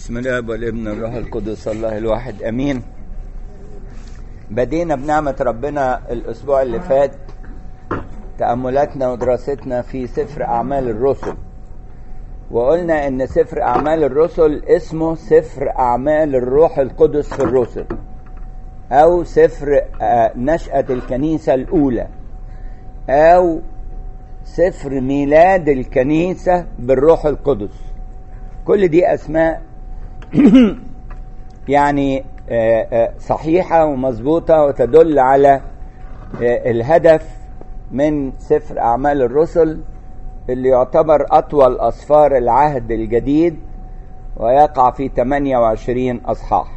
بسم الله والابن الروح القدس الله الواحد امين بدينا بنعمة ربنا الاسبوع اللي فات تأملاتنا ودراستنا في سفر اعمال الرسل وقلنا ان سفر اعمال الرسل اسمه سفر اعمال الروح القدس في الرسل او سفر نشأة الكنيسة الاولى او سفر ميلاد الكنيسة بالروح القدس كل دي اسماء يعني صحيحة ومظبوطة وتدل على الهدف من سفر أعمال الرسل اللي يعتبر أطول أسفار العهد الجديد ويقع في 28 أصحاح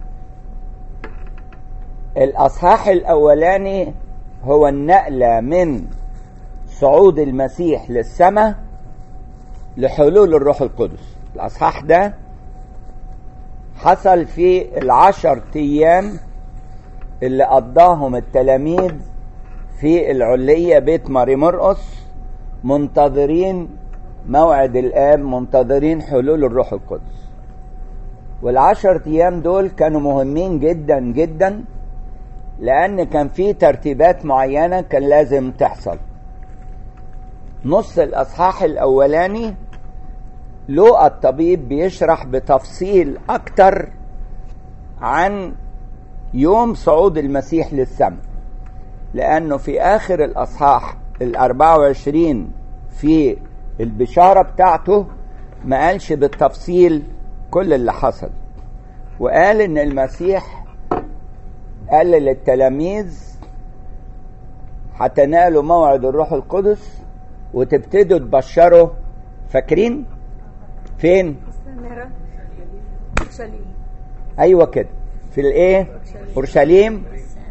الأصحاح الأولاني هو النقلة من صعود المسيح للسماء لحلول الروح القدس الأصحاح ده حصل في العشر أيام اللي قضاهم التلاميذ في العلية بيت ماري مرقس منتظرين موعد الآب منتظرين حلول الروح القدس والعشر أيام دول كانوا مهمين جدا جدا لأن كان في ترتيبات معينة كان لازم تحصل نص الأصحاح الأولاني لوقا الطبيب بيشرح بتفصيل أكتر عن يوم صعود المسيح للسماء لأنه في آخر الأصحاح الأربعة وعشرين في البشارة بتاعته ما قالش بالتفصيل كل اللي حصل وقال إن المسيح قال للتلاميذ هتنالوا موعد الروح القدس وتبتدوا تبشروا فاكرين فين السامرة أورشليم ايوه كده في الايه اورشليم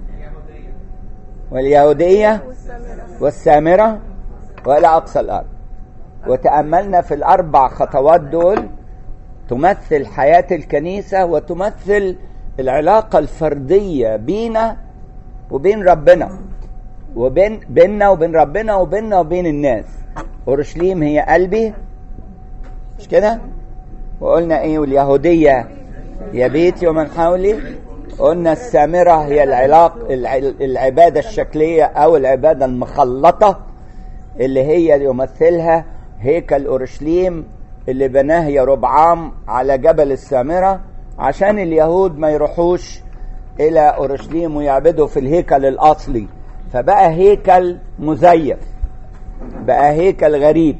واليهوديه والسامرة والسامره والى اقصى الارض وتاملنا في الاربع خطوات دول تمثل حياه الكنيسه وتمثل العلاقه الفرديه بينا وبين ربنا وبين بيننا وبين ربنا وبيننا وبين الناس اورشليم هي قلبي مش كده وقلنا ايه واليهوديه هي بيتي ومن حولي قلنا السامره هي العلاق الع- العباده الشكليه او العباده المخلطه اللي هي يمثلها هيكل اورشليم اللي بناه يربعام على جبل السامره عشان اليهود ما يروحوش الى اورشليم ويعبدوا في الهيكل الاصلي فبقى هيكل مزيف بقى هيكل غريب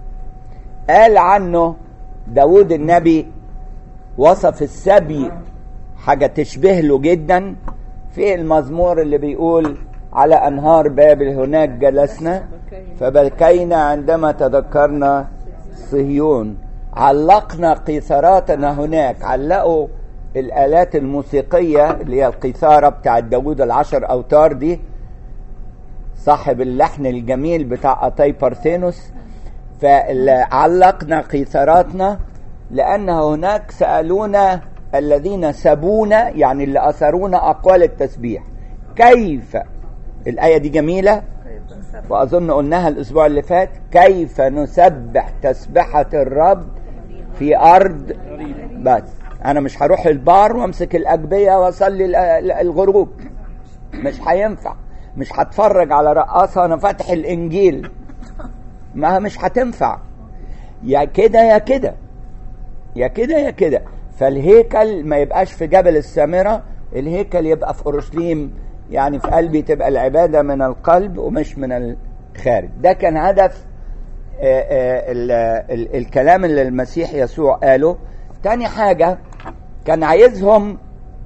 قال عنه داود النبي وصف السبي حاجة تشبه له جدا في المزمور اللي بيقول على أنهار بابل هناك جلسنا فبكينا عندما تذكرنا صهيون علقنا قيثاراتنا هناك علقوا الآلات الموسيقية اللي هي القيثارة بتاع داود العشر أوتار دي صاحب اللحن الجميل بتاع أتاي بارثينوس فعلقنا قيثاراتنا لأن هناك سألونا الذين سبونا يعني اللي أثرونا أقوال التسبيح كيف الآية دي جميلة وأظن قلناها الأسبوع اللي فات كيف نسبح تسبحة الرب في أرض بس أنا مش هروح البار وأمسك الأجبية وأصلي ال- ال- الغروب مش هينفع مش هتفرج على رقاصة وأنا فاتح الإنجيل ما مش هتنفع يا كده يا كده يا كده يا كده فالهيكل ما يبقاش في جبل السامرة الهيكل يبقى في أورشليم يعني في قلبي تبقى العبادة من القلب ومش من الخارج ده كان هدف آه، آه، ال- ال- الكلام اللي المسيح يسوع قاله تاني حاجة كان عايزهم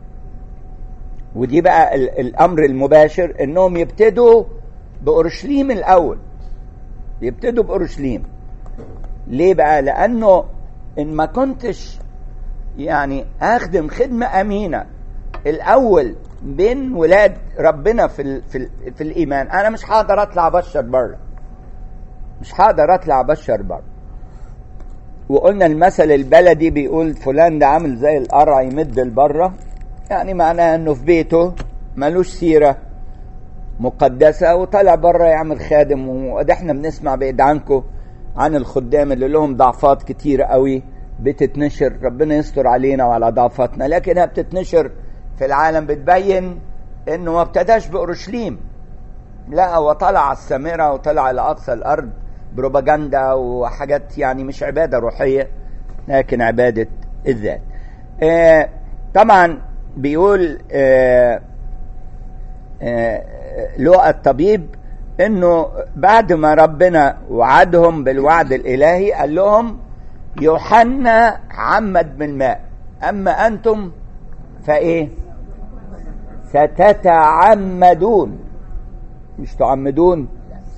ودي بقى ال- الأمر المباشر إنهم يبتدوا بأورشليم الأول يبتدوا بأورشليم ليه بقى لأنه إن ما كنتش يعني أخدم خدمة أمينة الأول بين ولاد ربنا في ال في, ال في الإيمان أنا مش هقدر أطلع أبشر بره مش هقدر أطلع أبشر بره وقلنا المثل البلدي بيقول فلان ده عامل زي القرع يمد لبره يعني معناها انه في بيته ملوش سيره مقدسه وطلع بره يعمل خادم وده احنا بنسمع بعيد عنكم عن الخدام اللي لهم ضعفات كتير قوي بتتنشر ربنا يستر علينا وعلى ضعفاتنا لكنها بتتنشر في العالم بتبين انه ما ابتداش باورشليم لا هو طلع على السامره وطلع على اقصى الارض بروباجندا وحاجات يعني مش عباده روحيه لكن عباده الذات آه طبعا بيقول آه آه لقى الطبيب انه بعد ما ربنا وعدهم بالوعد الالهي قال لهم يوحنا عمد بالماء اما انتم فايه ستتعمدون مش تعمدون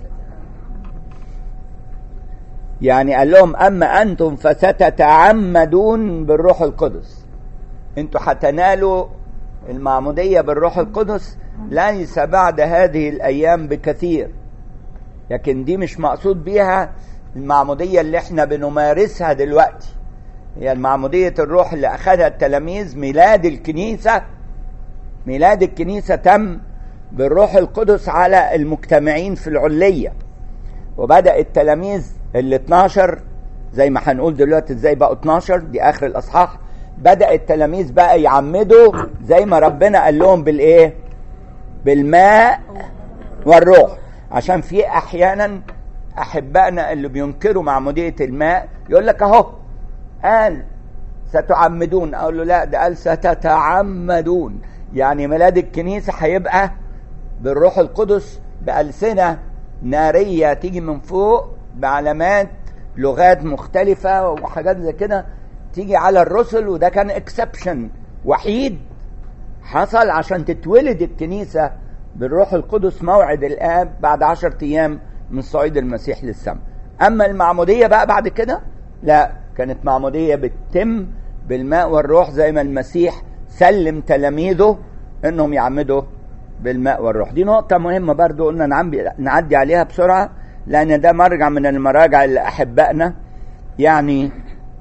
يعني قال لهم اما انتم فستتعمدون بالروح القدس انتوا هتنالوا المعموديه بالروح القدس ليس بعد هذه الايام بكثير لكن دي مش مقصود بيها المعموديه اللي احنا بنمارسها دلوقتي هي المعموديه الروح اللي اخذها التلاميذ ميلاد الكنيسه ميلاد الكنيسه تم بالروح القدس على المجتمعين في العليه وبدا التلاميذ ال 12 زي ما هنقول دلوقتي ازاي بقوا 12 دي اخر الاصحاح بدا التلاميذ بقى يعمدوا زي ما ربنا قال لهم بالايه بالماء والروح عشان في احيانا احبائنا اللي بينكروا معموديه الماء يقول لك اهو قال ستعمدون اقول له لا ده قال ستتعمدون يعني ميلاد الكنيسه هيبقى بالروح القدس بالسنه ناريه تيجي من فوق بعلامات لغات مختلفه وحاجات زي كده تيجي على الرسل وده كان اكسبشن وحيد حصل عشان تتولد الكنيسة بالروح القدس موعد الآب بعد عشرة أيام من صعيد المسيح للسماء أما المعمودية بقى بعد كده لا كانت معمودية بتتم بالماء والروح زي ما المسيح سلم تلاميذه انهم يعمدوا بالماء والروح دي نقطة مهمة برضو قلنا نعدي عليها بسرعة لأن ده مرجع من المراجع اللي أحبائنا يعني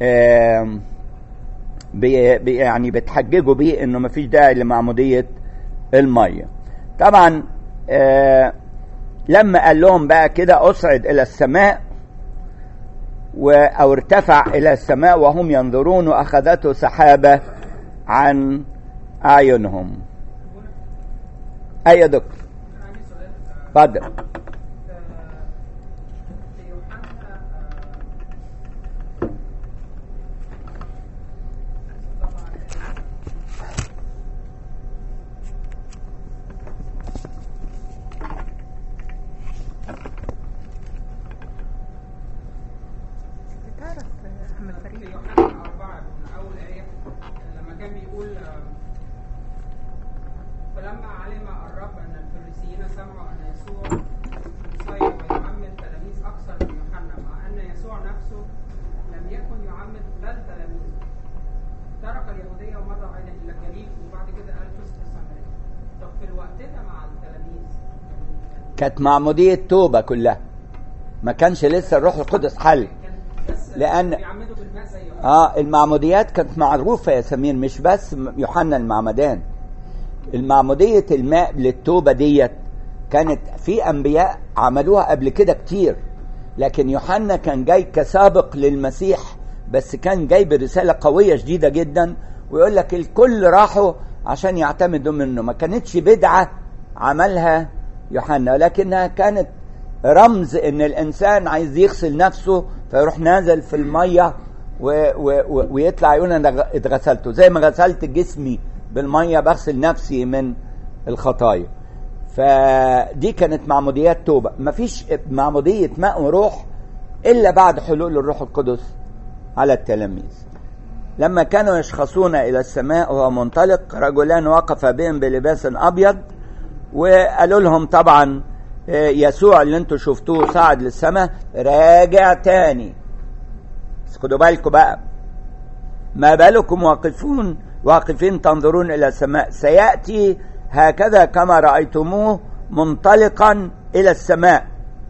بي بي يعني بتحججوا بيه انه مفيش داعي لمعموديه الميه طبعا آه لما قال لهم بقى كده اصعد الى السماء و او ارتفع الى السماء وهم ينظرون واخذته سحابه عن اعينهم اي يا دكتور اتفضل كانت معمودية توبة كلها ما كانش لسه الروح القدس حل لأن اه المعموديات كانت معروفة يا سمير مش بس يوحنا المعمدان المعمودية الماء للتوبة ديت كانت في أنبياء عملوها قبل كده كتير لكن يوحنا كان جاي كسابق للمسيح بس كان جاي برسالة قوية شديدة جدا ويقول لك الكل راحوا عشان يعتمدوا منه ما كانتش بدعة عملها يوحنا ولكنها كانت رمز ان الانسان عايز يغسل نفسه فيروح نازل في الميه و و و ويطلع يقول انا اتغسلته زي ما غسلت جسمي بالميه بغسل نفسي من الخطايا فدي كانت معموديات توبه مفيش معموديه ماء وروح الا بعد حلول الروح القدس على التلاميذ لما كانوا يشخصون الى السماء وهو منطلق رجلان وقف بهم بلباس ابيض وقالوا لهم طبعا يسوع اللي انتوا شفتوه صعد للسماء راجع تاني بس خدوا بالكم بقى ما بالكم واقفون واقفين تنظرون الى السماء سياتي هكذا كما رايتموه منطلقا الى السماء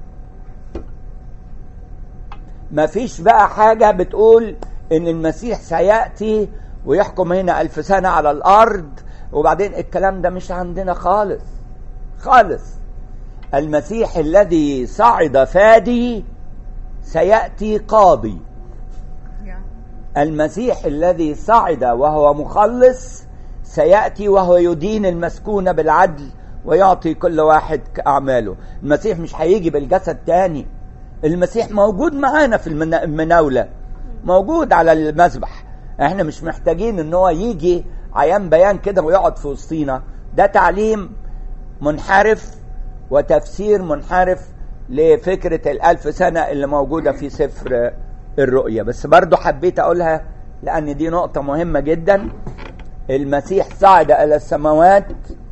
ما فيش بقى حاجه بتقول ان المسيح سياتي ويحكم هنا الف سنه على الارض وبعدين الكلام ده مش عندنا خالص خالص المسيح الذي صعد فادي سياتي قاضي المسيح الذي صعد وهو مخلص سياتي وهو يدين المسكون بالعدل ويعطي كل واحد كاعماله المسيح مش هيجي بالجسد تاني المسيح موجود معانا في المنا- المناوله موجود على المذبح احنا مش محتاجين ان هو يجي عيان بيان كده ويقعد في وسطينا ده تعليم منحرف وتفسير منحرف لفكرة الألف سنة اللي موجودة في سفر الرؤيا بس برضو حبيت أقولها لأن دي نقطة مهمة جدا المسيح صعد إلى السماوات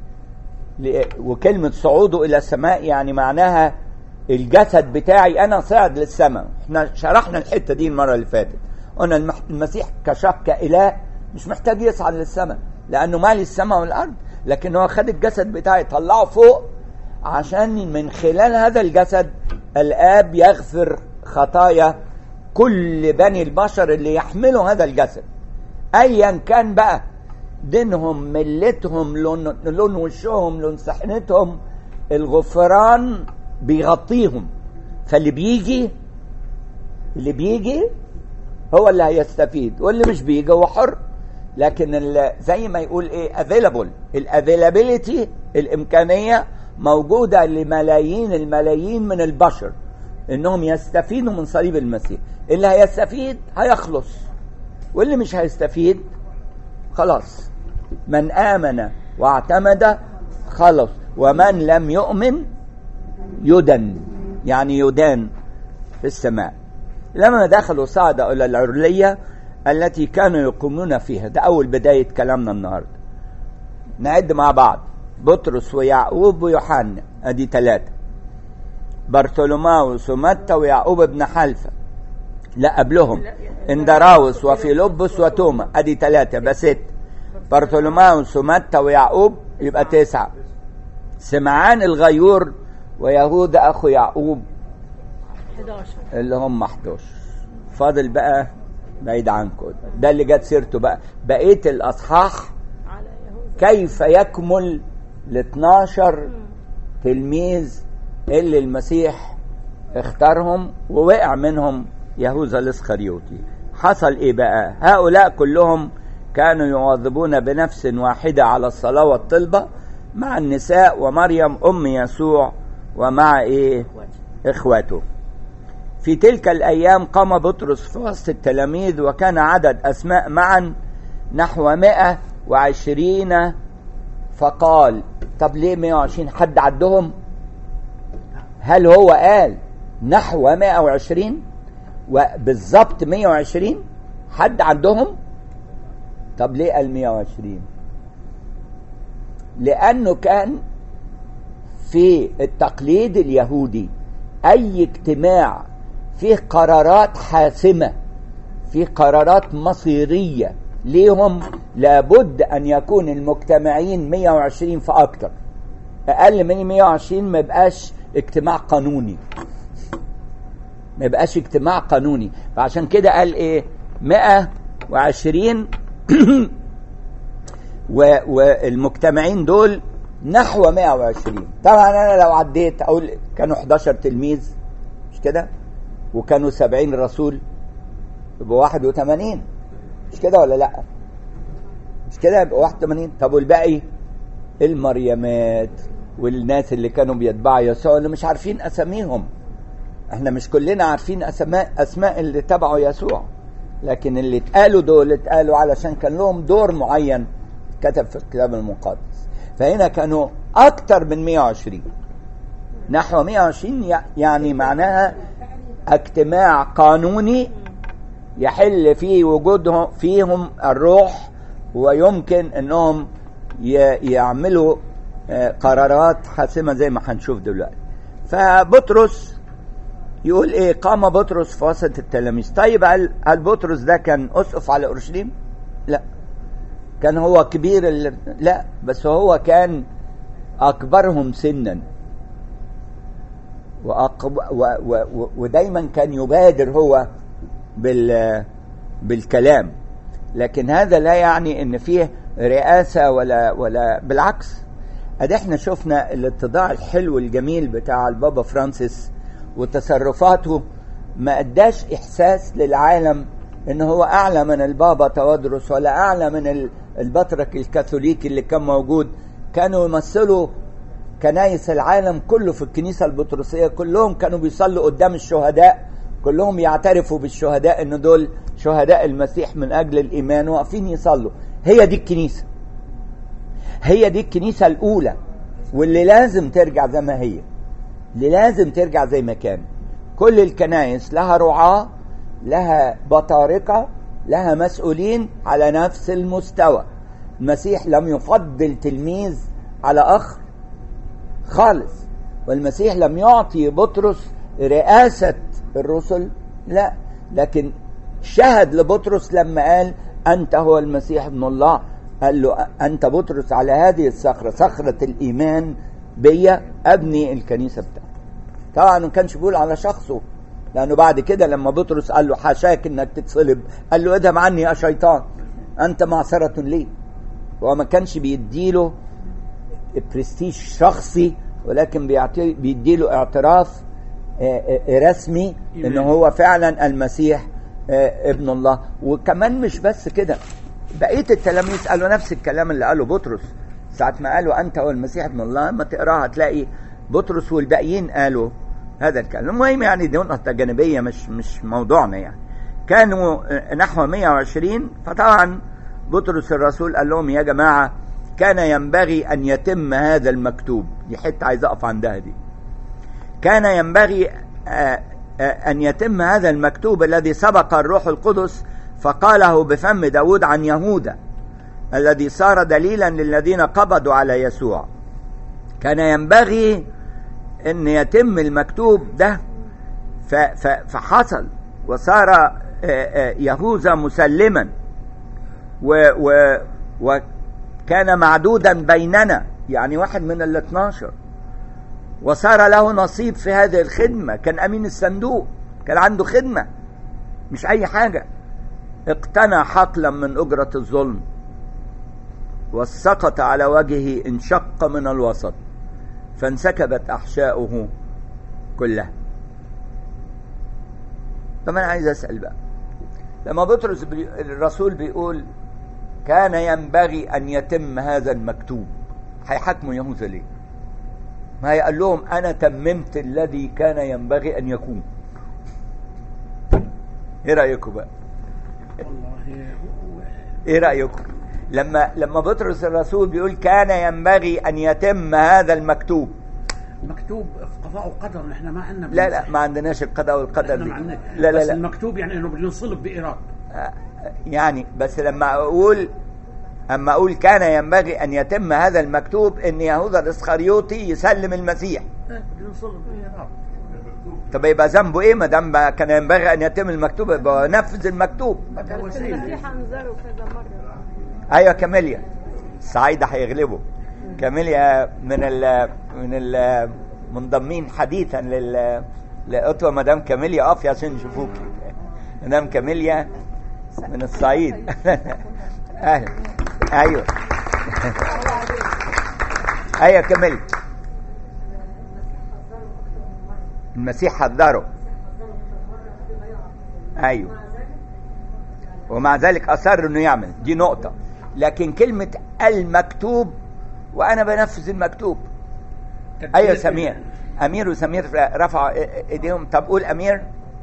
ل- وكلمة صعوده إلى السماء يعني معناها الجسد بتاعي أنا صعد للسماء احنا شرحنا الحتة دي المرة اللي فاتت قلنا المح- المسيح كشخص كإله مش محتاج يصعد للسماء لأنه مالي السماء والأرض لكن هو خد الجسد بتاعي طلعه فوق عشان من خلال هذا الجسد الآب يغفر خطايا كل بني البشر اللي يحملوا هذا الجسد ايا كان بقى دينهم ملتهم لون, لون وشهم لون سحنتهم الغفران بيغطيهم فاللي بيجي اللي بيجي هو اللي هيستفيد واللي مش بيجي هو حر لكن ال- زي ما يقول ايه افيلابل الافيلابيلتي الامكانيه موجوده لملايين الملايين من البشر انهم يستفيدوا من صليب المسيح اللي هيستفيد هيخلص واللي مش هيستفيد خلاص من آمن واعتمد خلص ومن لم يؤمن يدن يعني يدان في السماء لما دخلوا صعد إلى العرلية التي كانوا يقومون فيها ده أول بداية كلامنا النهاردة نعد مع بعض بطرس ويعقوب ويوحنا أدي ثلاثة برثولوماوس ومتى ويعقوب ابن حلفة لا قبلهم اندراوس وفيلبس وتوما ادي ثلاثة يبقى ست برثولوماوس ومتى ويعقوب يبقى تسعة سمعان الغيور ويهوذا اخو يعقوب 11 اللي هم 11 فاضل بقى بعيد عنكم ده اللي جت سيرته بقى بقيه الاصحاح على يهوذا كيف يكمل ال 12 تلميذ اللي المسيح اختارهم ووقع منهم يهوذا الاسخريوطي حصل ايه بقى هؤلاء كلهم كانوا يواظبون بنفس واحده على الصلاه والطلبه مع النساء ومريم ام يسوع ومع ايه اخواته في تلك الايام قام بطرس في وسط التلاميذ وكان عدد اسماء معا نحو 120 فقال طب ليه 120 حد عدهم هل هو قال نحو 120 وبالظبط 120 حد عندهم طب ليه قال 120 لانه كان في التقليد اليهودي اي اجتماع فيه قرارات حاسمه في قرارات مصيريه ليهم لابد ان يكون المجتمعين 120 فاكتر اقل من 120 ما يبقاش اجتماع قانوني ما يبقاش اجتماع قانوني فعشان كده قال ايه 120 و والمجتمعين دول نحو 120 طبعا انا لو عديت اقول كانوا 11 تلميذ مش كده وكانوا 70 رسول يبقوا 81 مش كده ولا لا مش كده يبقى 81 طب والباقي المريمات والناس اللي كانوا بيتبعوا يسوع اللي مش عارفين اساميهم احنا مش كلنا عارفين اسماء اسماء اللي تبعوا يسوع لكن اللي اتقالوا دول اتقالوا علشان كان لهم دور معين كتب في الكتاب المقدس فهنا كانوا اكتر من 120 نحو 120 يعني معناها اجتماع قانوني يحل فيه وجودهم فيهم الروح ويمكن انهم يعملوا قرارات حاسمه زي ما هنشوف دلوقتي فبطرس يقول ايه قام بطرس في وسط التلاميذ طيب هل, هل بطرس ده كان اسقف على اورشليم لا كان هو كبير ال... لا بس هو كان اكبرهم سنا وأقب... و... و... و... ودايما كان يبادر هو بال... بالكلام لكن هذا لا يعني ان فيه رئاسه ولا ولا بالعكس ادي احنا شفنا الاتضاع الحلو الجميل بتاع البابا فرانسيس وتصرفاته ما اداش احساس للعالم ان هو اعلى من البابا توادرس ولا اعلى من ال- البطرك الكاثوليكي اللي كان موجود كانوا يمثلوا كنايس العالم كله في الكنيسه البطرسيه كلهم كانوا بيصلوا قدام الشهداء كلهم يعترفوا بالشهداء ان دول شهداء المسيح من اجل الايمان واقفين يصلوا هي دي الكنيسه هي دي الكنيسه الاولى واللي لازم ترجع زي ما هي اللي لازم ترجع زي ما كان كل الكنائس لها رعاة لها بطارقة لها مسؤولين على نفس المستوى المسيح لم يفضل تلميذ على أخ خالص والمسيح لم يعطي بطرس رئاسة الرسل لا لكن شهد لبطرس لما قال أنت هو المسيح ابن الله قال له أنت بطرس على هذه الصخرة صخرة الإيمان بيا أبني الكنيسة بتاعتي طبعا ما كانش بيقول على شخصه لأنه بعد كده لما بطرس قال له حاشاك إنك تتصلب قال له اذهب عني يا شيطان أنت معصرة لي هو ما كانش بيديله برستيج شخصي ولكن بيعطي بيديله اعتراف آه، آه، رسمي ان هو فعلا المسيح آه، ابن الله وكمان مش بس كده بقيه التلاميذ قالوا نفس الكلام اللي قاله بطرس ساعة ما قالوا أنت هو المسيح ابن الله ما تقراها هتلاقي بطرس والباقيين قالوا هذا الكلام المهم يعني دي نقطة جانبية مش مش موضوعنا يعني كانوا آه، نحو 120 فطبعا بطرس الرسول قال لهم يا جماعة كان ينبغي أن يتم هذا المكتوب دي حتة عايز أقف عندها دي كان ينبغي آه، آه، أن يتم هذا المكتوب الذي سبق الروح القدس فقاله بفم داود عن يهوذا الذي صار دليلا للذين قبضوا على يسوع كان ينبغي أن يتم المكتوب ده ف- ف- فحصل وصار آه، آه، يهوذا مسلما و و وكان معدودا بيننا يعني واحد من ال 12 وصار له نصيب في هذه الخدمة كان أمين الصندوق كان عنده خدمة مش أي حاجة اقتنى حقلا من أجرة الظلم وسقط على وجهه انشق من الوسط فانسكبت أحشاؤه كلها طب أنا عايز أسأل بقى لما بطرس بي... الرسول بيقول كان ينبغي أن يتم هذا المكتوب هيحاكموا يهوذا ليه؟ ما قال لهم أنا تممت الذي كان ينبغي أن يكون إيه رأيكم بقى؟ والله هو- إيه رأيكم؟ لما لما بطرس الرسول بيقول كان ينبغي أن يتم هذا المكتوب مكتوب قضاء وقدر نحن ما عندنا لا لا ما عندناش القضاء والقدر احنا دي ما عندنا لا لا بس لا المكتوب يعني انه بننصلب بإيراد آه، يعني بس لما اقول اما اقول كان ينبغي ان يتم هذا المكتوب ان يهوذا الاسخريوطي يسلم المسيح بننصلب بإيراد طب يبقى ذنبه ايه ما دام بقى كان ينبغي ان يتم المكتوب يبقى نفذ المكتوب هذا وسيله المسيح انذره كذا مره ايوه كاميليا الصعايده هيغلبوا كاميليا من ال من ال منضمين حديثا لل لأطوى مدام كاميليا اقفي عشان نشوفوك مدام كاميليا من الصعيد اهلا ايوه ايوه كاميليا المسيح حذره ايوه ومع ذلك اصر انه يعمل دي نقطه لكن كلمه المكتوب وانا بنفذ المكتوب ايوه سمير امير وسمير رفعوا ايديهم طب قول امير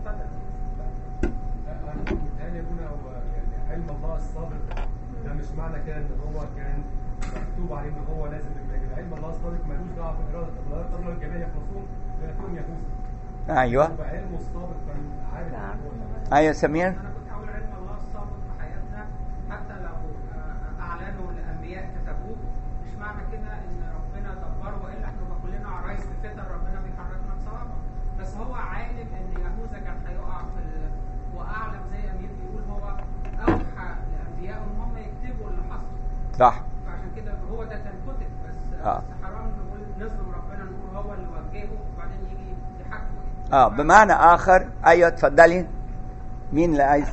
يعني هنا هو يعني علم الله السابق ده مش معنى كده ان هو كان مكتوب عليه ان هو لازم يبقى علم الله السابق ملوش دعوه باراده الله قدر الجميع يخلصون ويكون يهوذا ايوه بعلمه السابق كان عارف ايوه سمير انا كنت هقول علم الله السابق في حياتنا حتى لو آه، اعلنوا الانبياء كتبوه مش معنى كده ان ربنا دبره والا احنا نبقى كلنا عرايس في فتن ربنا بيحركنا بصوابه بس هو عالم ان يهوذا كان هيقع في ال... واعلم زي امير بيقول هو اوحى لانبيائه ان هم يكتبوا اللي حصل صح فعشان كده هو ده كان كتب بس آه. بس حرام نقول نظلم ربنا نقول هو اللي وجهه وبعدين يجي يحاكمه اه بمعنى اخر ايوه اتفضلي مين اللي عايز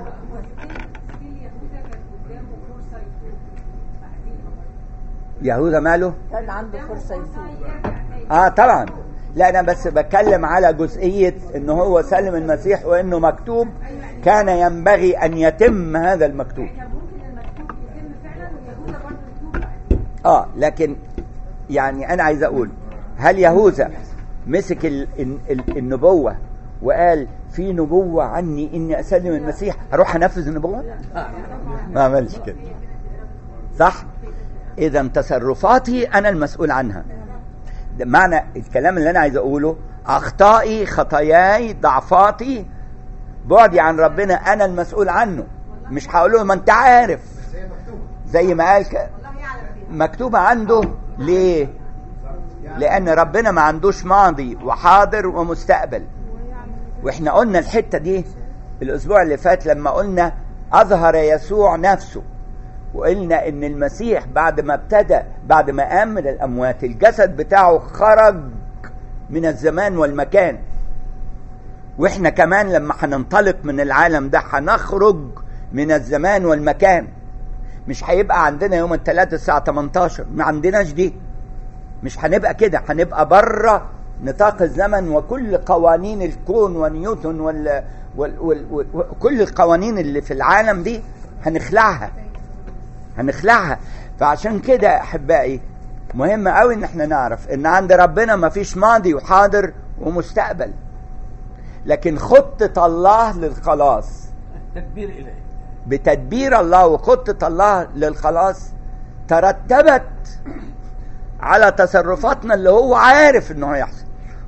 يهوذا ماله كان عنده فرصه يفوق اه طبعا لا انا بس بتكلم على جزئيه ان هو سلم المسيح وانه مكتوب كان ينبغي ان يتم هذا المكتوب طب ممكن المكتوب يتم فعلا ويهوذا برضه يتوب اه لكن يعني انا عايز اقول هل يهوذا مسك ال ال ال النبوه وقال في نبوه عني اني اسلم المسيح هروح انفذ النبوه ما عملش كده صح اذا تصرفاتي انا المسؤول عنها ده معنى الكلام اللي انا عايز اقوله اخطائي خطاياي ضعفاتي بعدي عن ربنا انا المسؤول عنه مش هقول له ما انت عارف زي ما قال ك... مكتوبة عنده ليه لان ربنا ما عندوش ماضي وحاضر ومستقبل واحنا قلنا الحتة دي الاسبوع اللي فات لما قلنا اظهر يسوع نفسه وقلنا ان المسيح بعد ما ابتدى بعد ما قام من الاموات الجسد بتاعه خرج من الزمان والمكان واحنا كمان لما هننطلق من العالم ده هنخرج من الزمان والمكان مش هيبقى عندنا يوم الثلاثاء الساعة 18 ما عندناش دي مش هنبقى كده هنبقى بره نطاق الزمن وكل قوانين الكون ونيوتن وال... وال... وال... وال... وكل القوانين اللي في العالم دي هنخلعها هنخلعها فعشان كده يا احبائي مهم قوي ان احنا نعرف ان عند ربنا ما فيش ماضي وحاضر ومستقبل لكن خطة الله للخلاص تدبير الهي بتدبير الله وخطة الله للخلاص ترتبت على تصرفاتنا اللي هو عارف انه هيحصل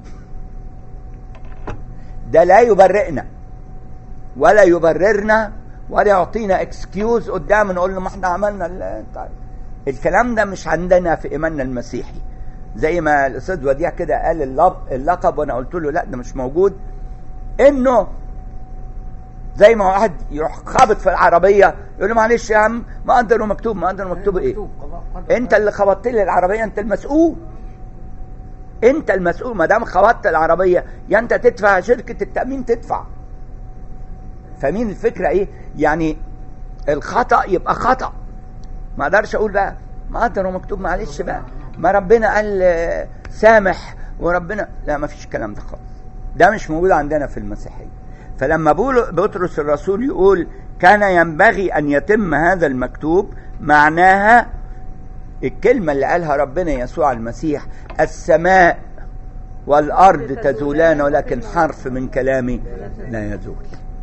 ده لا يبرئنا ولا يبررنا ولا يعطينا اكسكيوز قدام نقول له ما احنا عملنا ال- طيب. الكلام ده مش عندنا في ايماننا المسيحي زي ما الاستاذ وديع كده قال اللب- اللقب وانا قلت له لا ده مش موجود انه زي ما واحد يروح خابط في العربيه يقول له معلش يا عم ما قدر مكتوب ما قدر مكتوب ايه مكتوب قضاء قدر. انت اللي خبطت لي العربيه انت المسؤول انت المسؤول ما دام خبطت العربيه يا انت تدفع شركه التامين تدفع فاهمين الفكره ايه يعني الخطا يبقى خطا ما اقدرش اقول بقى ما قدر مكتوب معلش بقى ما ربنا قال آه، سامح وربنا لا ما فيش الكلام ده خالص ده مش موجود عندنا في المسيحيه فلما بولو- بطرس الرسول يقول كان ينبغي ان يتم هذا المكتوب معناها الكلمة اللي قالها ربنا يسوع المسيح السماء والأرض تزولان ولكن حرف من كلامي لا يزول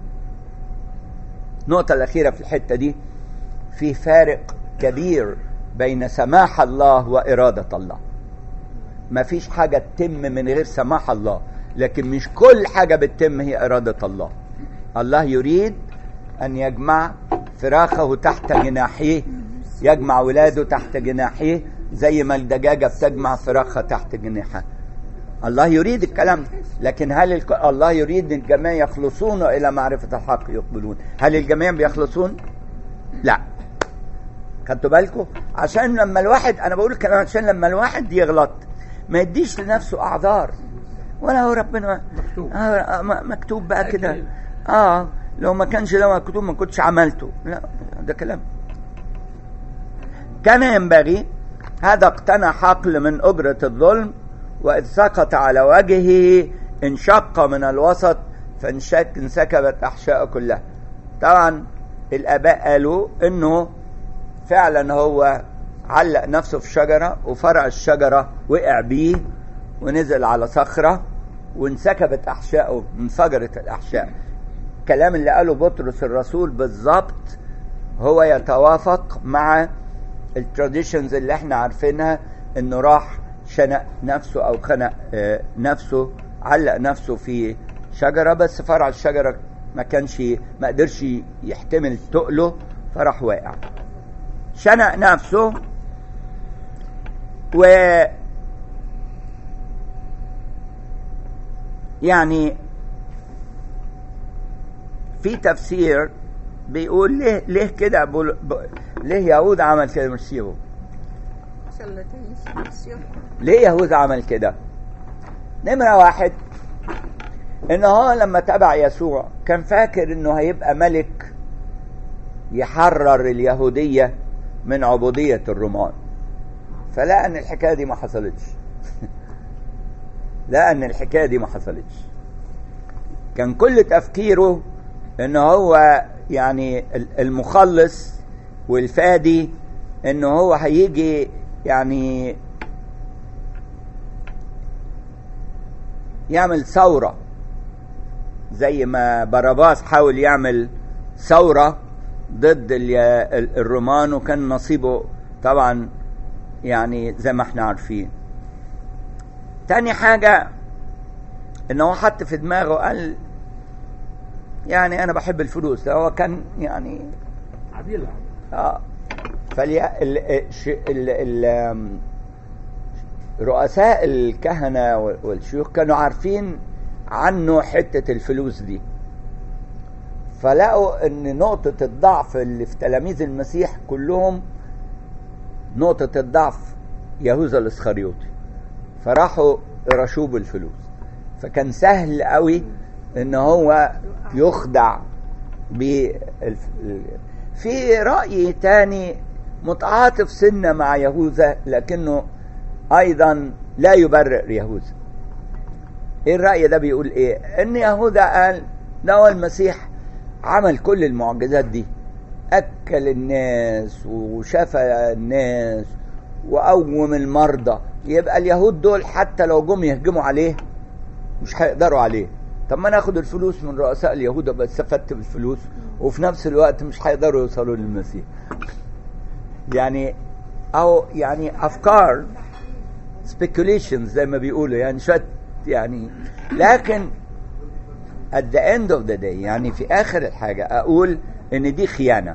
النقطة الأخيرة في الحتة دي في فارق كبير بين سماح الله وإرادة الله ما فيش حاجة تتم من غير سماح الله لكن مش كل حاجة بتتم هي إرادة الله الله يريد أن يجمع فراخه تحت جناحيه يجمع ولاده تحت جناحيه زي ما الدجاجة بتجمع فراخها تحت جناحها الله يريد الكلام ده لكن هل الك... الله يريد ان الجميع يخلصون الى معرفة الحق يقبلون هل الجميع بيخلصون لا خدتوا بالكم عشان لما الواحد انا بقول الكلام عشان لما الواحد يغلط ما يديش لنفسه اعذار ولا هو ربنا مكتوب. آه آه، م- مكتوب بقى كده اه لو ما كانش ده مكتوب ما كنتش عملته لا ده كلام كان ينبغي هذا اقتنى حقل من أجرة الظلم وإذ سقط على وجهه انشق من الوسط فانشك انسكبت أحشاء كلها طبعا الآباء قالوا إنه فعلا هو علق نفسه في شجرة وفرع الشجرة وقع بيه ونزل على صخرة وانسكبت أحشائه انفجرت الأحشاء الكلام اللي قاله بطرس الرسول بالظبط هو يتوافق مع التراديشنز اللي احنا عارفينها انه راح شنق نفسه او خنق آه، نفسه علق نفسه في شجره بس فرع الشجره ما كانش ما قدرش يحتمل تقله فراح واقع شنق نفسه و يعني في تفسير بيقول ليه ليه كده بول- ب- ليه يهود عمل كده مش سيبه عشان لا تعيش نفسي ليه يهوذا عمل كده نمرة واحد ان هو لما تبع يسوع كان فاكر انه هيبقى ملك يحرر اليهودية من عبودية الرومان فلقى ان الحكاية دي ما حصلتش لقى ان الحكاية دي ما حصلتش كان كل تفكيره ان هو يعني المخلص والفادي ان هو هيجي يعني يعمل ثورة زي ما باراباس حاول يعمل ثورة ضد الرومان وكان نصيبه طبعا يعني زي ما احنا عارفين تاني حاجة ان هو حط في دماغه قال يعني انا بحب الفلوس هو كان يعني عبيلة اه فلي ال... ال... ال... رؤساء الكهنة والشيوخ كانوا عارفين عنه حتة الفلوس دي فلقوا ان نقطة الضعف اللي في تلاميذ المسيح كلهم نقطة الضعف يهوذا الاسخريوطي فراحوا رشوه بالفلوس فكان سهل قوي ان هو يخدع بالف... في رأي تاني متعاطف سنة مع يهوذا لكنه ايضا لا يبرر يهوذا ايه الرأي ده بيقول ايه ان يهوذا قال ده هو المسيح عمل كل المعجزات دي اكل الناس وشفى الناس وقوم المرضى يبقى اليهود دول حتى لو جم يهجموا عليه مش هيقدروا عليه طب ما ناخد الفلوس من رؤساء اليهود ابقى استفدت بالفلوس وفي نفس الوقت مش هيقدروا يوصلوا للمسيح يعني او يعني افكار speculations زي ما بيقولوا يعني شويه يعني لكن at the end of the day يعني في اخر الحاجه اقول ان دي خيانه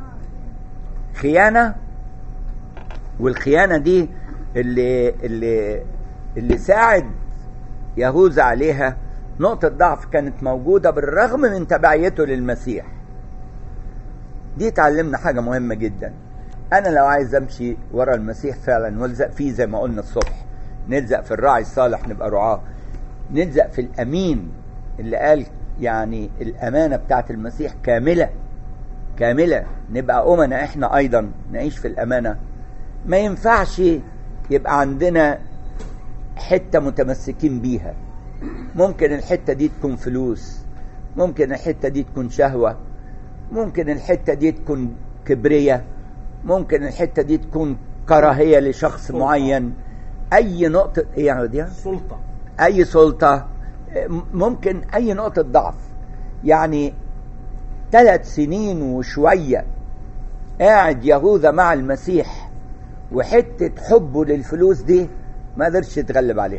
خيانه والخيانه دي اللي اللي اللي ساعد يهوذا عليها نقطة ضعف كانت موجودة بالرغم من تبعيته للمسيح دي تعلمنا حاجة مهمة جدا أنا لو عايز أمشي ورا المسيح فعلا والزق فيه زي ما قلنا الصبح نلزق في الراعي الصالح نبقى رعاة نلزق في الأمين اللي قال يعني الأمانة بتاعت المسيح كاملة كاملة نبقى أمنا إحنا أيضا نعيش في الأمانة ما ينفعش يبقى عندنا حتة متمسكين بيها ممكن الحتة دي تكون فلوس ممكن الحتة دي تكون شهوة ممكن الحتة دي تكون كبرية ممكن الحتة دي تكون كراهية لشخص سلطة. معين أي نقطة إيه يعني دي سلطة أي سلطة ممكن أي نقطة ضعف يعني ثلاث سنين وشوية قاعد يهوذا مع المسيح وحتة حبه للفلوس دي ما قدرش يتغلب عليها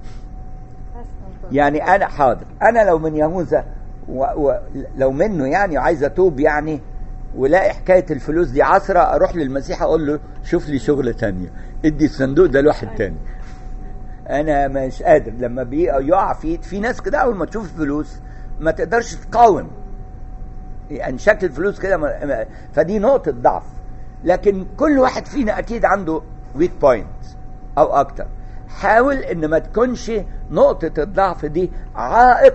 يعني انا حاضر انا لو من يهوذا ولو منه يعني عايز اتوب يعني ولاقي حكايه الفلوس دي عصرة اروح للمسيح اقول له شوف لي شغله تانية ادي الصندوق ده لواحد تاني انا مش قادر لما بيقع في في ناس كده اول ما تشوف الفلوس ما تقدرش تقاوم يعني شكل الفلوس كده ما- فدي نقطه ضعف لكن كل واحد فينا اكيد عنده ويك بوينت او اكتر حاول ان ما تكونش نقطة الضعف دي عائق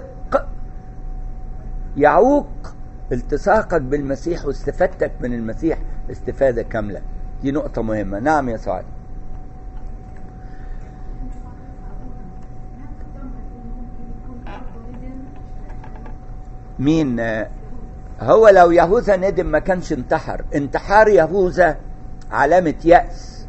يعوق التصاقك بالمسيح واستفادتك من المسيح استفادة كاملة دي نقطة مهمة نعم يا سعاد مين آه، هو لو يهوذا ندم ما كانش انتحر انتحار يهوذا علامة يأس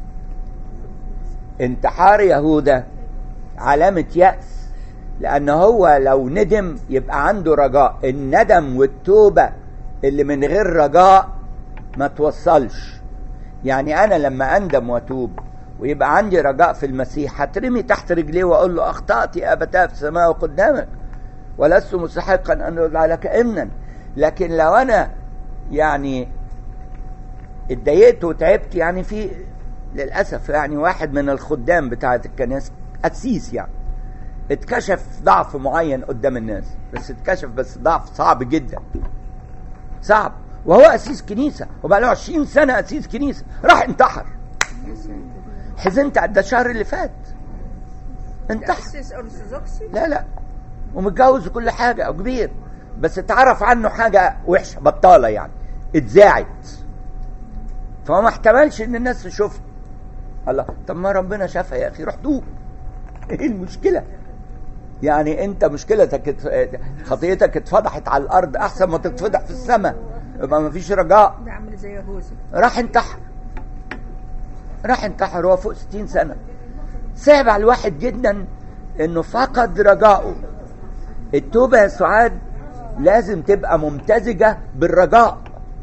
انتحار يهوذا علامة يأس لأن هو لو ندم يبقى عنده رجاء الندم والتوبة اللي من غير رجاء ما توصلش يعني أنا لما أندم وأتوب ويبقى عندي رجاء في المسيح هترمي تحت رجليه وأقول له أخطأت يا أبتاه في السماء وقدامك ولست مستحقا أن أدعى لك إمنا لكن لو أنا يعني اتضايقت وتعبت يعني في للاسف يعني واحد من الخدام بتاعه الكنيسه قسيس يعني اتكشف ضعف معين قدام الناس بس اتكشف بس ضعف صعب جدا صعب وهو قسيس كنيسه وبقى له 20 سنه قسيس كنيسه راح انتحر حزنت على ده الشهر اللي فات انتحر تأسيس أرثوذكسي لا لا ومتجوز وكل حاجة وكبير بس اتعرف عنه حاجة وحشة بطالة يعني اتذاعت فهو ما احتملش ان الناس تشوفه الله طب ما ربنا شافها يا اخي روح دوب ايه المشكلة يعني انت مشكلتك ات- خطيتك اتفضحت على الارض احسن ما تتفضح في السماء يبقى ما فيش رجاء ده عامل زي يهوذا راح انتحر راح انتحر هو فوق 60 سنة صعب على الواحد جدا انه فقد رجاؤه التوبة يا سعاد لازم تبقى ممتزجة بالرجاء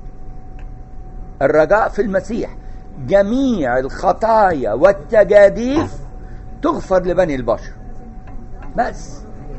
الرجاء في المسيح جميع الخطايا والتجاديف تغفر لبني البشر بس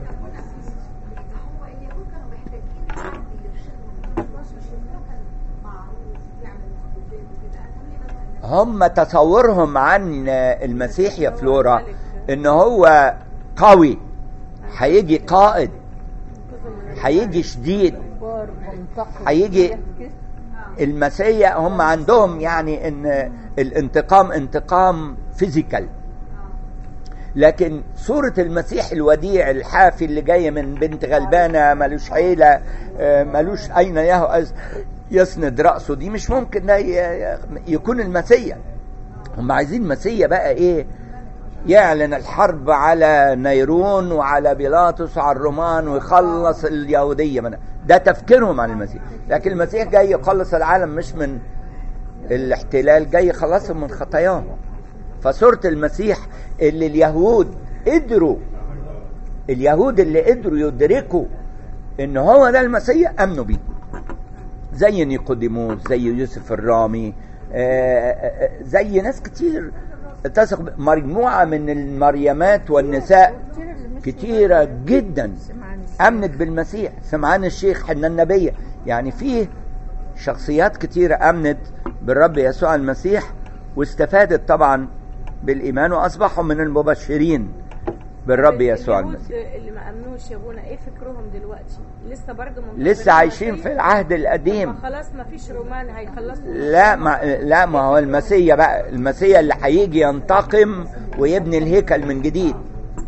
هو اليهود كانوا محتاجين حد يرشدهم مش مش إنه كان معروف يعمل مخطوطات وكده أتمنى مثلا هم تصورهم عن المسيح يا فلورا ان هو قوي هيجي قائد هيجي شديد بار منتقم هيجي المسيح هم عندهم يعني ان الانتقام انتقام فيزيكال لكن صورة المسيح الوديع الحافي اللي جاي من بنت غلبانة ملوش عيلة آه، ملوش أين يهو يسند رأسه دي مش ممكن ده ي- يكون المسيح هم عايزين مسيح بقى ايه يعلن الحرب على نيرون وعلى بيلاطس وعلى الرومان ويخلص اليهودية منها ده تفكيرهم عن المسيح لكن المسيح جاي يخلص العالم مش من الاحتلال جاي يخلصهم من خطاياهم فصورة المسيح اللي اليهود قدروا اليهود اللي قدروا يدركوا ان هو ده المسيح امنوا بيه زي نيقوديموس زي يوسف الرامي آه، آه، آه، زي ناس كتير تثق ب- مجموعة من المريمات والنساء كتيرة جدا امنت بالمسيح سمعان الشيخ حنا النبية يعني فيه شخصيات كتيرة امنت بالرب يسوع المسيح واستفادت طبعا بالايمان واصبحوا من المبشرين بالرب يسوع اليهود المسيح اللي ما امنوش يا ابونا ايه فكرهم دلوقتي لسه برضه منتظرين لسه عايشين المسيح؟ في العهد القديم طب خلاص ما فيش رومان هيخلصوا لا ما لا ما هو المسيا بقى المسيا اللي هيجي ينتقم ويبني الهيكل من جديد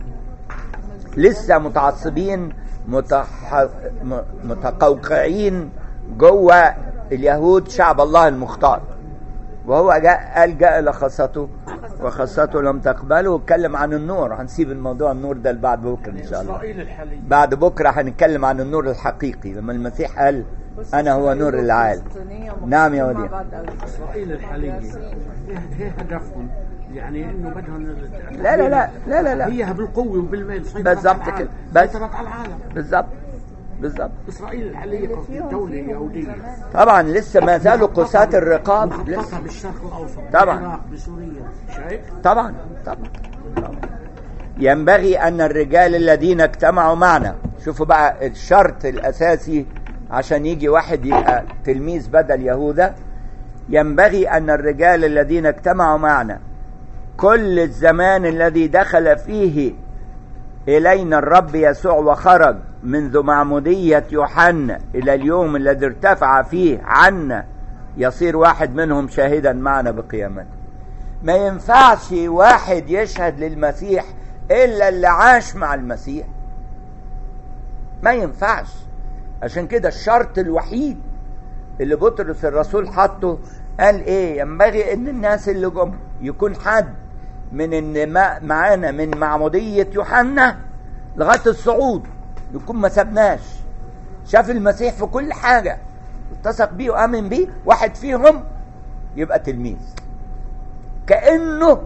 لسه متعصبين متح... م- متقوقعين جوه اليهود شعب الله المختار وهو جاء قال جاء لخاصته وخاصته لم تقبله واتكلم عن النور هنسيب الموضوع النور ده لبعد بكره ان شاء الله اسرائيل الحالي بعد بكره هنتكلم عن النور الحقيقي لما المسيح قال انا هو نور العالم نعم يا وديع اسرائيل الحاليه هي هي هدفهم يعني انه بدهم لا لا لا لا لا لا هي بالقوه وبالمال سيطرت بالظبط على العالم. كده. بس. سيطرت على العالم بالظبط بالظبط اسرائيل الحاليه قصدي الدوله اليهوديه طبعا لسه ما زالوا قساة الرقاب لسه مخططه بالشرق الاوسط طبعا. بالعراق بسوريا شايف؟ طبعا طبعا طبعا. ينبغي ان الرجال الذين اجتمعوا معنا شوفوا بقى الشرط الاساسي عشان يجي واحد يبقى تلميذ بدل يهوذا ينبغي ان الرجال الذين اجتمعوا معنا كل الزمان الذي دخل فيه الينا الرب يسوع وخرج منذ معموديه يوحنا الى اليوم الذي ارتفع فيه عنا يصير واحد منهم شاهدا معنا بقيامته ما ينفعش واحد يشهد للمسيح الا اللي عاش مع المسيح ما ينفعش عشان كده الشرط الوحيد اللي بطرس الرسول حطه قال ايه ينبغي ان الناس اللي جم يكون حد من ان ما- معانا من معمودية يوحنا لغاية الصعود يكون ما سابناش شاف المسيح في كل حاجة اتصق بيه وآمن بيه واحد فيهم يبقى تلميذ كأنه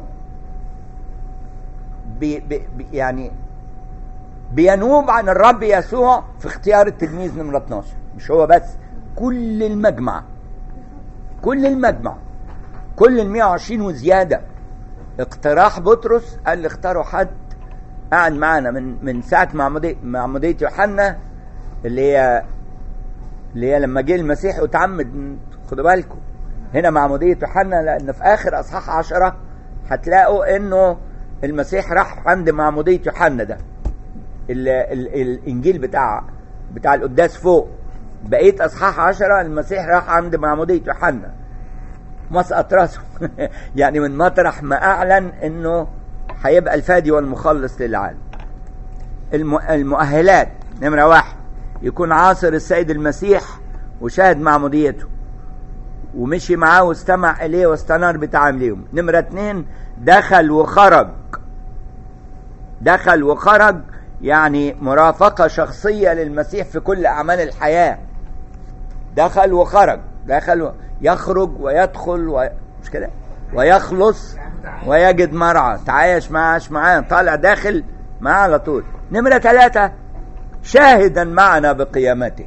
بي بي بي- يعني بينوب عن الرب يسوع في اختيار التلميذ نمرة 12 مش هو بس كل المجمع كل المجمع كل ال 120 وزيادة اقتراح بطرس قال لي اختاروا حد قعد معانا من من ساعة معمودية معمودية يوحنا اللي هي اللي هي لما جه المسيح وتعمد خدوا بالكم هنا معمودية يوحنا لأن في آخر أصحاح عشرة هتلاقوا إنه المسيح راح عند معمودية يوحنا ده ال ال الإنجيل بتاع بتاع القداس فوق بقية أصحاح عشرة المسيح راح عند معمودية يوحنا مسقط راسه يعني من مطرح ما أعلن إنه هيبقى الفادي والمخلص للعالم الم- المؤهلات نمرة واحد يكون عاصر السيد المسيح وشاهد معموديته ومشي معاه واستمع إليه واستنار بتعاملهم نمرة اتنين دخل وخرج دخل وخرج يعني مرافقة شخصية للمسيح في كل أعمال الحياة دخل وخرج دخل و... يخرج ويدخل و... مش كده ويخلص ويجد مرعى تعايش معاه عاش معاه طالع داخل معاه على طول نمرة ثلاثة شاهدا معنا بقيامته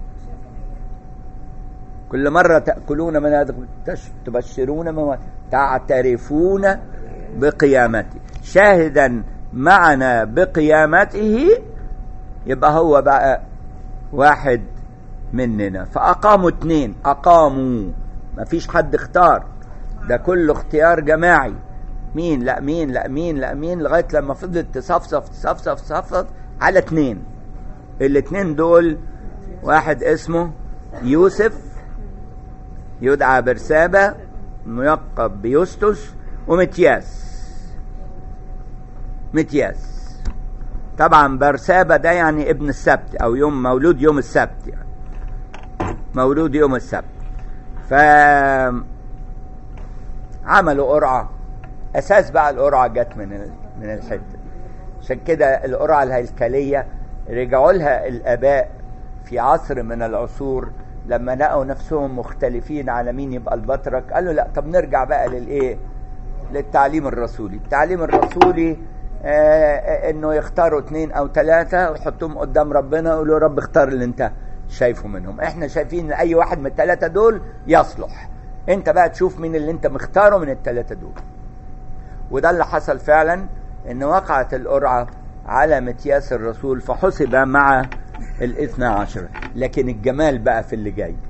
كل مرة تأكلون من هذا تش- تبشرون من تعترفون بقيامته شاهدا معنا بقيامته يبقى هو بقى واحد مننا فأقاموا اتنين أقاموا ما فيش حد اختار ده كله اختيار جماعي مين لا مين لا مين لا مين لغاية لما فضلت تصفصف تصفصف تصفصف على اتنين الاتنين دول واحد اسمه يوسف يدعى برسابة ملقب بيوستوس ومتياس متياس طبعا برسابة ده يعني ابن السبت او يوم مولود يوم السبت يعني مولود يوم السبت ف عملوا قرعة اساس بقى القرعة جت من ال- من الحتة دي. عشان كده القرعة الهيكلية رجعوا لها الاباء في عصر من العصور لما لقوا نفسهم مختلفين على مين يبقى البطرك قالوا لا طب نرجع بقى للايه للتعليم الرسولي التعليم الرسولي آه آه، انه يختاروا اثنين او ثلاثة ويحطوهم قدام ربنا يقولوا يا رب اختار اللي انت شايفه منهم احنا شايفين ان اي واحد من الثلاثة دول يصلح انت بقى تشوف مين اللي انت مختاره من الثلاثة دول وده اللي حصل فعلا ان وقعت القرعة على متياس الرسول فحسب مع الاثنى عشر لكن الجمال بقى في اللي جاي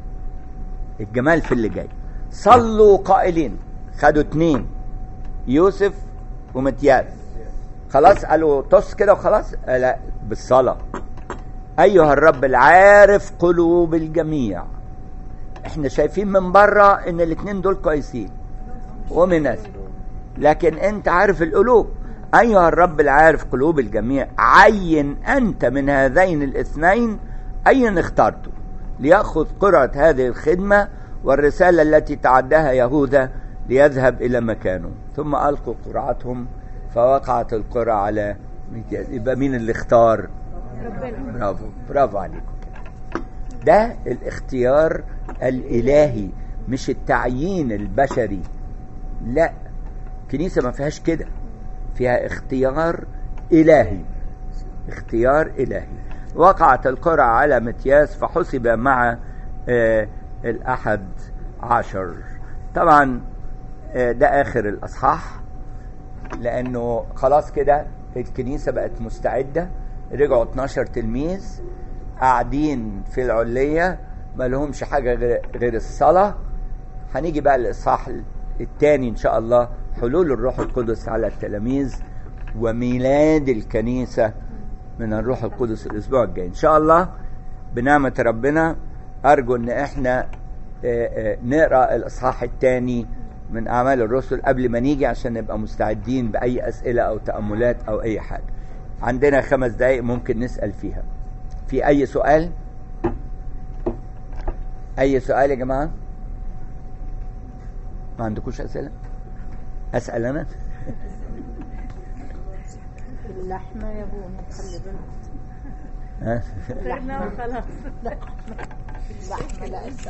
الجمال في اللي جاي صلوا قائلين خدوا اتنين يوسف ومتياس خلاص قالوا طص كده وخلاص آه لا بالصلاة أيها الرب العارف قلوب الجميع احنا شايفين من بره ان الاتنين دول كويسين ومناسب لكن انت عارف القلوب ايها الرب العارف قلوب الجميع عين انت من هذين الاثنين اين اخترته ليأخذ قرعة هذه الخدمة والرسالة التي تعدها يهوذا ليذهب إلى مكانه ثم ألقوا قرعتهم فوقعت القرعة على ميكياس يبقى مين اللي اختار ربنا برافو برافو عليكم ده الاختيار الإلهي مش التعيين البشري لا كنيسة ما فيهاش كده فيها اختيار إلهي اختيار إلهي وقعت القرعة على متياس فحسب مع آه الأحد عشر طبعا آه ده آخر الأصحاح لأنه خلاص كده الكنيسة بقت مستعدة رجعوا 12 تلميذ قاعدين في العلية ما لهمش حاجة غير, غير الصلاة هنيجي بقى الإصحاح الثاني إن شاء الله حلول الروح القدس على التلاميذ وميلاد الكنيسة من الروح القدس الأسبوع الجاي إن شاء الله بنعمة ربنا أرجو إن إحنا آه، آه، نقرأ الإصحاح الثاني من أعمال الرسل قبل ما نيجي عشان نبقى مستعدين بأي أسئلة أو تأملات أو أي حاجة عندنا خمس دقايق ممكن نسأل فيها في أي سؤال أي سؤال يا جماعة ما عندكوش أسئلة أسأل أنا اللحمة يا ابونا خلي بالك ها؟ خيرنا وخلاص اللحمة لا